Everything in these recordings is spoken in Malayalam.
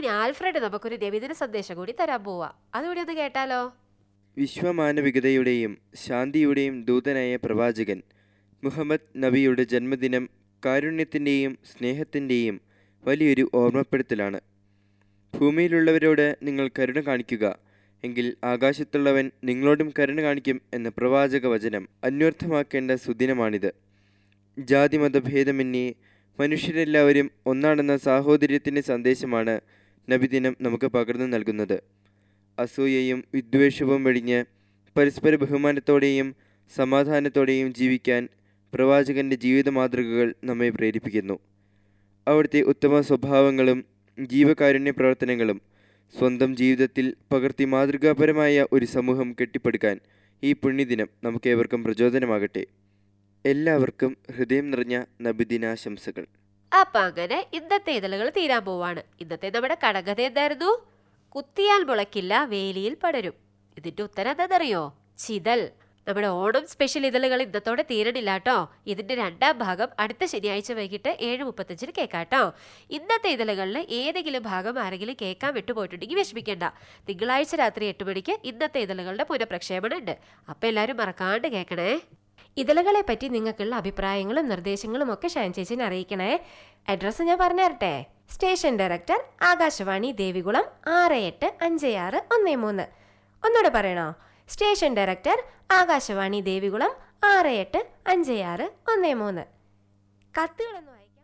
ആൽഫ്രഡ് നമുക്കൊരു നബിദിന സന്ദേശം കൂടി തരാൻ പോവാ അതുകൂടി ഒന്ന് കേട്ടാലോ വിശ്വമാനവികതയുടെയും ശാന്തിയുടെയും ദൂതനായ പ്രവാചകൻ മുഹമ്മദ് നബിയുടെ ജന്മദിനം കാരുണ്യത്തിൻ്റെയും സ്നേഹത്തിൻ്റെയും വലിയൊരു ഓർമ്മപ്പെടുത്തലാണ് ഭൂമിയിലുള്ളവരോട് നിങ്ങൾ കരുണ കാണിക്കുക എങ്കിൽ ആകാശത്തുള്ളവൻ നിങ്ങളോടും കരുണ കാണിക്കും എന്ന പ്രവാചക വചനം അന്വർത്ഥമാക്കേണ്ട സുദിനമാണിത് ജാതിമതഭേദമന്യേ മനുഷ്യരെല്ലാവരും ഒന്നാണെന്ന സാഹോദര്യത്തിൻ്റെ സന്ദേശമാണ് നബിദിനം നമുക്ക് പകർന്നു നൽകുന്നത് അസൂയയും വിദ്വേഷവും വെടിഞ്ഞ് പരസ്പര ബഹുമാനത്തോടെയും സമാധാനത്തോടെയും ജീവിക്കാൻ പ്രവാചകന്റെ ജീവിത മാതൃകകൾ നമ്മെ പ്രേരിപ്പിക്കുന്നു അവിടുത്തെ ഉത്തമ സ്വഭാവങ്ങളും ജീവകാരുണ്യ പ്രവർത്തനങ്ങളും സ്വന്തം ജീവിതത്തിൽ പകർത്തി മാതൃകാപരമായ ഒരു സമൂഹം കെട്ടിപ്പടുക്കാൻ ഈ പുണ്യദിനം നമുക്കേവർക്കും പ്രചോദനമാകട്ടെ എല്ലാവർക്കും ഹൃദയം നിറഞ്ഞ നബിദിനാശംസകൾ അപ്പൊ അങ്ങനെ ഇന്നത്തെ ഇതളുകൾ തീരാൻ പോവാണ് ഇന്നത്തെ നമ്മുടെ കടകഥ എന്തായിരുന്നു കുത്തിയാൽ മുളയ്ക്കില്ല വേലിയിൽ പടരും ഇതിന്റെ ഉത്തരം എന്താണെന്നറിയോ ചിതൽ നമ്മുടെ ഓണം സ്പെഷ്യൽ ഇതളുകൾ ഇന്നത്തോടെ തീരണില്ല കേട്ടോ ഇതിന്റെ രണ്ടാം ഭാഗം അടുത്ത ശനിയാഴ്ച വൈകിട്ട് ഏഴ് മുപ്പത്തഞ്ചിന് കേൾക്കാട്ടോ ഇന്നത്തെ ഇതളുകളിൽ ഏതെങ്കിലും ഭാഗം ആരെങ്കിലും കേൾക്കാൻ വിട്ടുപോയിട്ടുണ്ടെങ്കിൽ വിഷമിക്കേണ്ട തിങ്കളാഴ്ച രാത്രി എട്ട് മണിക്ക് ഇന്നത്തെ ഇതളുകളുടെ പുനഃപ്രക്ഷേപണം ഉണ്ട് അപ്പൊ എല്ലാവരും മറക്കാണ്ട് കേൾക്കണേ ഇതളുകളെ പറ്റി നിങ്ങൾക്കുള്ള അഭിപ്രായങ്ങളും നിർദ്ദേശങ്ങളും ഒക്കെ ഷാൻ ചേച്ചിനെ അറിയിക്കണേ അഡ്രസ്സ് ഞാൻ പറഞ്ഞു തരട്ടെ സ്റ്റേഷൻ ഡയറക്ടർ ആകാശവാണി ദേവികുളം ആറ് എട്ട് അഞ്ച് ആറ് ഒന്ന് മൂന്ന് ഒന്നുകൂടെ പറയണോ സ്റ്റേഷൻ ഡയറക്ടർ ആകാശവാണി ദേവികുളം ആറ് എട്ട് അഞ്ച് ആറ് ഒന്ന് മൂന്ന് കത്തുകളൊന്നും അയക്കാൻ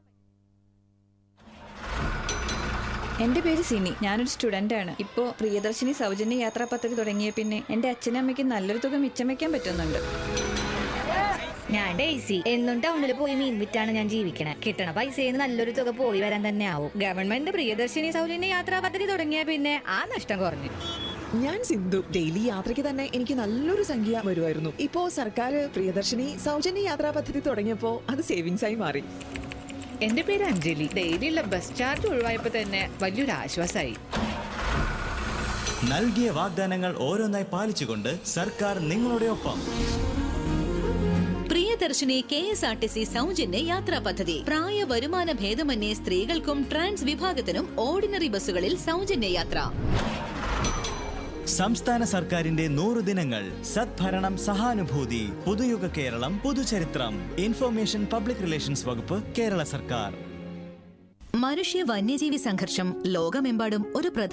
എന്റെ പേര് സിനി ഞാനൊരു സ്റ്റുഡന്റ് ആണ് ഇപ്പോ പ്രിയദർശിനി സൗജന്യ യാത്രാ പദ്ധതി തുടങ്ങിയ പിന്നെ എന്റെ അച്ഛനും അമ്മയ്ക്ക് നല്ലൊരു തുക മിച്ചം വെക്കാൻ പറ്റുന്നുണ്ട് ഞാൻ ഡേസി എന്നും ടൗണിൽ പോയി മീൻ വിറ്റാണ് ഞാൻ ജീവിക്കണേ കിട്ടണ പൈസയിൽ നല്ലൊരു തുക പോയി വരാൻ തന്നെ ആവും ഗവൺമെന്റ് പ്രിയദർശിനി സൗജന്യ യാത്രാ പദ്ധതി തുടങ്ങിയ പിന്നെ ആ നഷ്ടം കുറഞ്ഞു ഞാൻ സിന്ധു ഡെയിലി യാത്രയ്ക്ക് തന്നെ എനിക്ക് നല്ലൊരു സംഖ്യ വരുമായിരുന്നു ഇപ്പോ സർക്കാർ പ്രിയദർശിനി സൗജന്യ യാത്രാ പദ്ധതി തുടങ്ങിയപ്പോ അത് സേവിങ്സ് ആയി മാറി എന്റെ പേര് അഞ്ജലി ഡെയിലിയുള്ള ബസ് ചാർജ് ഒഴിവായപ്പോ തന്നെ വലിയൊരു ആശ്വാസമായി നൽകിയ വാഗ്ദാനങ്ങൾ ഓരോന്നായി പാലിച്ചുകൊണ്ട് സർക്കാർ നിങ്ങളുടെ ഒപ്പം Priyadarshini K S R T C സൗജന്യ യാത്രാ പദ്ധതി പ്രായ വരുമാന ഭേദമന്യേ സ്ത്രീകൾക്കും ട്രാൻസ് വിഭാഗത്തിനും ഓർഡിനറി ബസ്സുകളിൽ സൗജന്യ യാത്ര സംസ്ഥാന സർക്കാരിന്റെ നൂറ് ദിനങ്ങൾ സദ്ഭരണം സഹാനുഭൂതി പുതുയുഗ കേരളം പുതുചരിത്രം ഇൻഫർമേഷൻ പബ്ലിക് റിലേഷൻസ് വകുപ്പ് കേരള സർക്കാർ മനുഷ്യ വന്യജീവി സംഘർഷം ലോകമെമ്പാടും ഒരു പ്രധാന